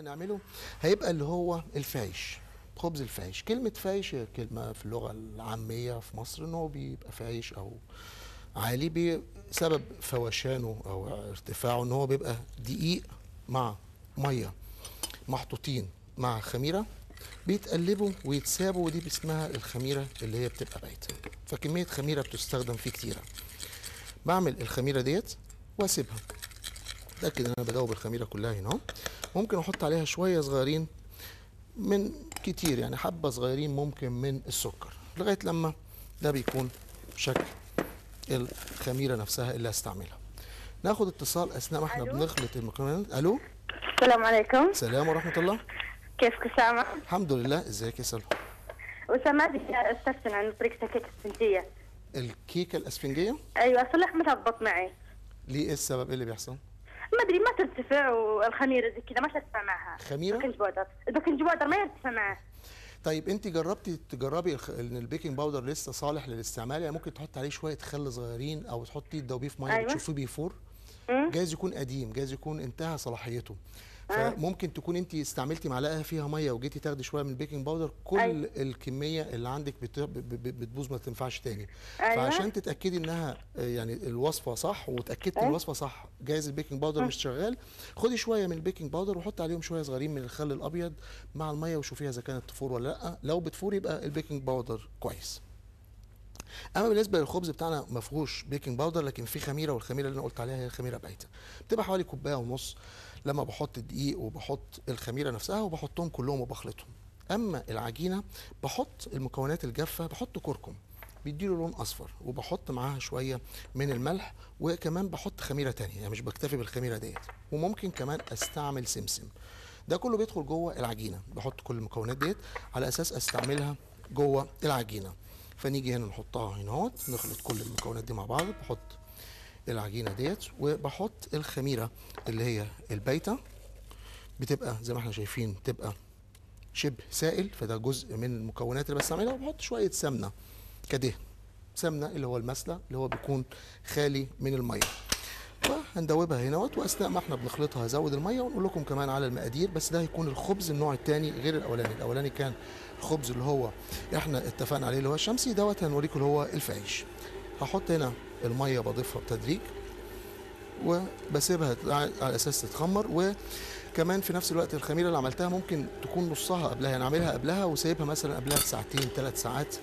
هنعمله هيبقى اللي هو الفايش خبز الفايش كلمة فايش هي كلمة في اللغة العامية في مصر ان هو بيبقى فايش او عالي بسبب فوشانه او ارتفاعه ان هو بيبقى دقيق مع ميه محطوطين مع خميره بيتقلبوا ويتسابوا ودي اسمها الخميره اللي هي بتبقى بايته فكميه خميره بتستخدم فيه كتيره بعمل الخميره ديت واسيبها اتاكد ان انا بدوب الخميره كلها هنا اهو ممكن احط عليها شويه صغيرين من كتير يعني حبه صغيرين ممكن من السكر لغايه لما ده بيكون شكل الخميره نفسها اللي هستعملها ناخد اتصال اثناء ما احنا ألو؟ بنخلط المكونات الو السلام عليكم سلام ورحمه الله كيفك أسامة؟ الحمد لله ازيك يا سلمى أسامة أبي أستفسر عن طريقة الكيكة السنتية الكيكه الاسفنجيه أيوة أصلح ما تضبط معي ليه ايه السبب ايه اللي بيحصل ما أدري ما ترتفع والخميرة زي كذا ما ترتفع معها خميرة؟ البيكنج باودر البيكنج باودر ما يرتفع معه طيب انت جربتي تجربي الخ- ان البيكنج باودر لسه صالح للاستعمال يعني ممكن تحط عليه شويه خل صغيرين او تحطي تدوبيه في ميه أيوة. بتشوفيه بيفور أمم. جايز يكون قديم جايز يكون انتهى صلاحيته فممكن تكون انت استعملتي معلقه فيها ميه وجيتي تاخدي شويه من البيكنج باودر كل أيوة. الكميه اللي عندك بت- ب- ب- بتبوظ ما تنفعش تاني أيوة. فعشان تتاكدي انها آه، يعني الوصفه صح وتاكدتي ان أيوة. الوصفه صح جايز البيكنج باودر مش شغال خدي شويه من البيكنج باودر وحطي عليهم شويه صغيرين من الخل الابيض مع الميه وشوفيها اذا كانت تفور ولا لا لو بتفور يبقى البيكنج باودر كويس اما بالنسبه للخبز بتاعنا ما فيهوش بيكنج باودر لكن فيه خميره والخميره اللي انا قلت عليها هي الخميره بايته بتبقى حوالي كوبايه ونص لما بحط الدقيق وبحط الخميره نفسها وبحطهم كلهم وبخلطهم اما العجينه بحط المكونات الجافه بحط كركم بيديله لون اصفر وبحط معاها شويه من الملح وكمان بحط خميره تانية يعني مش بكتفي بالخميره ديت وممكن كمان استعمل سمسم ده كله بيدخل جوه العجينه بحط كل المكونات ديت على اساس استعملها جوه العجينه فنيجي هنا نحطها هنا اهوت نخلط كل المكونات دي مع بعض بحط العجينه ديت وبحط الخميره اللي هي البايته بتبقى زي ما احنا شايفين تبقى شبه سائل فده جزء من المكونات اللي بستعملها وبحط شويه سمنه كدهن سمنه اللي هو المسله اللي هو بيكون خالي من الميه فهندوبها هنا اهوت واثناء ما احنا بنخلطها هزود الميه ونقول لكم كمان على المقادير بس ده هيكون الخبز النوع الثاني غير الاولاني الاولاني كان الخبز اللي هو احنا اتفقنا عليه اللي هو الشمسي دوت هنوريكم اللي هو الفايش هحط هنا الميه بضيفها بتدريج وبسيبها على اساس تتخمر وكمان في نفس الوقت الخميره اللي عملتها ممكن تكون نصها قبلها يعني اعملها قبلها وسايبها مثلا قبلها بساعتين ثلاث ساعات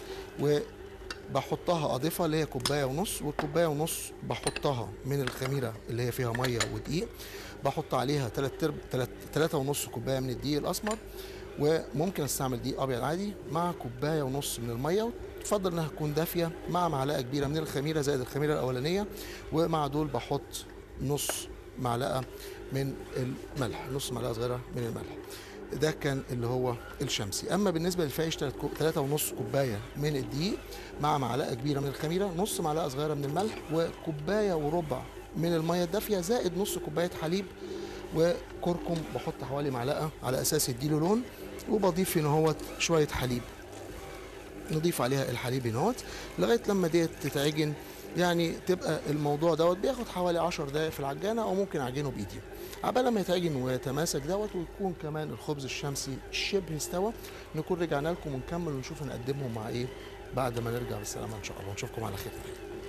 وبحطها اضيفها اللي هي كوبايه ونص والكوبايه ونص بحطها من الخميره اللي هي فيها ميه ودقيق بحط عليها 3 3 ونص كوبايه من الدقيق الاسمر وممكن استعمل دقيق ابيض عادي مع كوبايه ونص من الميه تفضل انها تكون دافيه مع معلقه كبيره من الخميره زائد الخميره الاولانيه ومع دول بحط نص معلقه من الملح نص معلقه صغيره من الملح ده كان اللي هو الشمسي اما بالنسبه للفايش 3 ونص كوبايه من الدقيق مع معلقه كبيره من الخميره نص معلقه صغيره من الملح وكوبايه وربع من الميه الدافيه زائد نص كوبايه حليب وكركم بحط حوالي معلقه على اساس يديله لون وبضيف هنا هوت شويه حليب نضيف عليها الحليب هنا هوت لغايه لما ديت تتعجن يعني تبقى الموضوع دوت بياخد حوالي 10 دقائق في العجانه او ممكن اعجنه بايدي عبال ما يتعجن ويتماسك دوت ويكون كمان الخبز الشمسي شبه استوى نكون رجعنا لكم ونكمل ونشوف هنقدمهم مع ايه بعد ما نرجع بالسلامه ان شاء الله نشوفكم على خير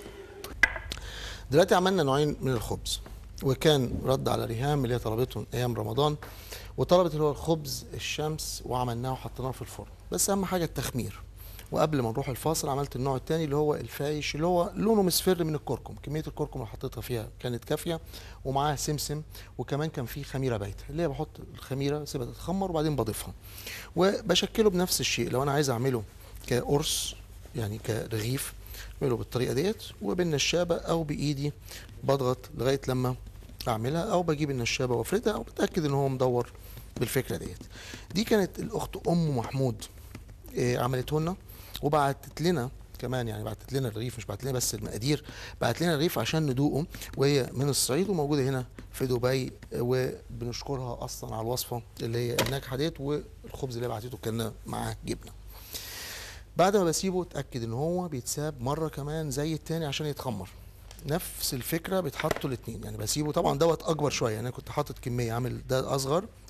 دلوقتي عملنا نوعين من الخبز وكان رد على ريهام اللي هي طلبته ايام رمضان وطلبت اللي هو الخبز الشمس وعملناه وحطيناه في الفرن بس اهم حاجه التخمير وقبل ما نروح الفاصل عملت النوع الثاني اللي هو الفايش اللي هو لونه مصفر من الكركم كميه الكركم اللي حطيتها فيها كانت كافيه ومعاها سمسم وكمان كان فيه خميره بايته اللي هي بحط الخميره سيبها تتخمر وبعدين بضيفها وبشكله بنفس الشيء لو انا عايز اعمله كقرص يعني كرغيف بعمله بالطريقه ديت وبالنشابه او بايدي بضغط لغايه لما اعملها او بجيب النشابه وافردها او بتاكد ان هو مدور بالفكره ديت دي كانت الاخت ام محمود إيه عملته لنا وبعتت لنا كمان يعني بعتت لنا الرغيف مش بعتت لنا بس المقادير بعتت لنا الرغيف عشان ندوقه وهي من الصعيد وموجوده هنا في دبي وبنشكرها اصلا على الوصفه اللي هي الناجحه ديت والخبز اللي بعتته كان معاه جبنه بعد ما بسيبه اتاكد ان هو بيتساب مره كمان زي التاني عشان يتخمر نفس الفكره بيتحطوا الاثنين يعني بسيبه طبعا دوت اكبر شويه يعني انا كنت حاطط كميه عامل ده اصغر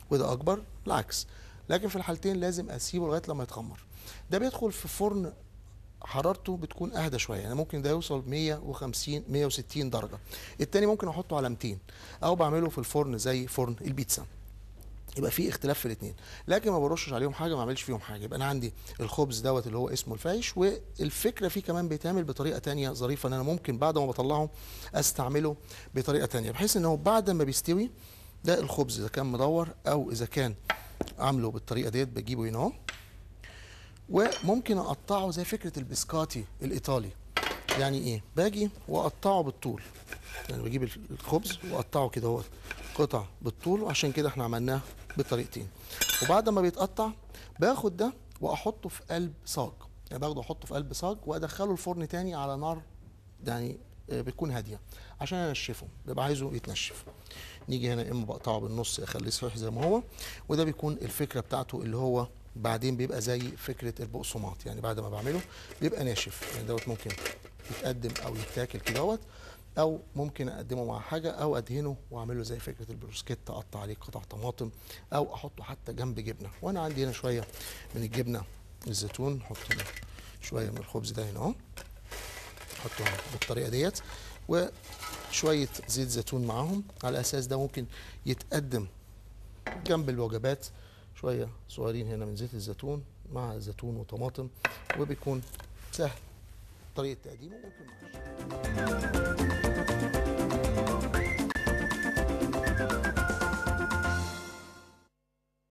وده اكبر العكس لكن في الحالتين لازم اسيبه لغايه لما يتخمر ده بيدخل في فرن حرارته بتكون اهدى شويه يعني ممكن ده يوصل 150 160 درجه التاني ممكن احطه على 200 او بعمله في الفرن زي فرن البيتزا يبقى في اختلاف في الاثنين لكن ما برشش عليهم حاجه ما اعملش فيهم حاجه يبقى انا عندي الخبز دوت اللي هو اسمه الفايش والفكره فيه كمان بيتعمل بطريقه تانية ظريفه ان انا ممكن بعد ما بطلعه استعمله بطريقه تانية بحيث ان هو بعد ما بيستوي ده الخبز اذا كان مدور او اذا كان عامله بالطريقه ديت بجيبه هنا اهو وممكن اقطعه زي فكره البسكاتي الايطالي يعني ايه باجي واقطعه بالطول يعني بجيب الخبز واقطعه كده اهوت قطع بالطول وعشان كده احنا عملناه بطريقتين وبعد ما بيتقطع باخد ده واحطه في قلب صاج يعني باخده احطه في قلب صاج وادخله الفرن تاني على نار يعني آه، بتكون هاديه عشان انشفه ببقى عايزه يتنشف نيجي هنا يا اما بقطعه بالنص اخليه صحيح زي ما هو وده بيكون الفكره بتاعته اللي هو بعدين بيبقى زي فكره البقسماط يعني بعد ما بعمله بيبقى ناشف يعني دوت ممكن يتقدم او يتاكل كده دوت او ممكن اقدمه مع حاجه او ادهنه واعمله زي فكره البروسكيت اقطع عليه قطع طماطم او احطه حتى جنب جبنه وانا عندي هنا شويه من الجبنه الزيتون نحط هنا شويه من الخبز ده هنا اهو احطهم بالطريقه ديت وشويه زيت زيتون معاهم على اساس ده ممكن يتقدم جنب الوجبات شويه صغيرين هنا من زيت الزيتون مع زيتون وطماطم وبيكون سهل طريقه تقديمه ممكن معاه